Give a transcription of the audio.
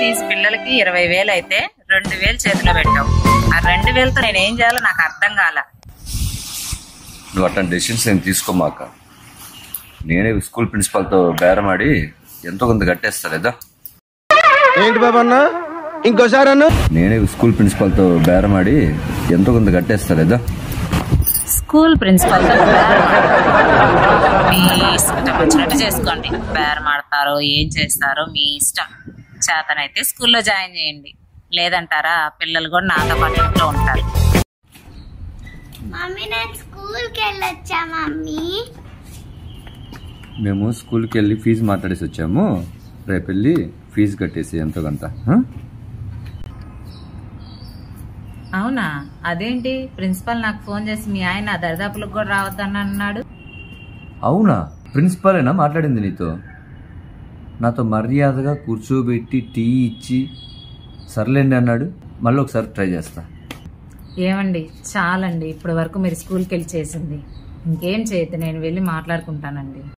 Fee పిల్లలకి ఇరవై వేలు అయితే రెండు వేలు చేతిలో పెట్టావు ఆ రెండు వేలతో నేను ఏం చేయాలో నాకు అర్థం కాల నువ్వు అట్లాంటి డెసిషన్స్ నేను తీసుకోమాక నేనే స్కూల్ ప్రిన్సిపాల్తో బేరమాడి ఎంతో కొంత కట్టేస్తా లేదా ఏంటి బాబా అన్న ఇంకోసారి అన్న నేనే స్కూల్ ప్రిన్సిపాల్తో బేరమాడి ఎంతో కొంత కట్టేస్తా లేదా స్కూల్ ప్రిన్సిపల్ తో బేరం ఆడతారు. మీ ఇష్టం వచ్చినట్టు చేసుకోండి బేరం ఆడతారో ఏం చేస్తారో మీ ఇష్టం చేతనైతే స్కూల్లో జాయిన్ చేయండి లేదంటారా పిల్లలు కూడా నాతో పాటు ఇంట్లో ఉంటారు మమ్మీ నేను స్కూల్కి వెళ్ళొచ్చా మమ్మీ మేము స్కూల్కి వెళ్ళి ఫీజు మాట్లాడేసి వచ్చాము రేపు వెళ్ళి ఫీజు కట్టేసి ఎంతో కొంత ఆ? అవునా అదేంటి ప్రిన్సిపల్ నాకు ఫోన్ చేసి మీ ఆయన దరిదాపులకు కూడా రావద్దని అన్నాడు అవునా ప్రిన్సిపాలేనా మాట్లాడింది నీతో నాతో మర్యాదగా కూర్చోబెట్టి టీ ఇచ్చి సర్లేండి అన్నాడు మళ్ళీ ఒకసారి ట్రై చేస్తా ఏమండి చాలండి ఇప్పటి వరకు మీరు స్కూల్కి వెళ్ళి చేసింది ఇంకేం చేయొద్దు నేను వెళ్ళి మాట్లాడుకుంటానండి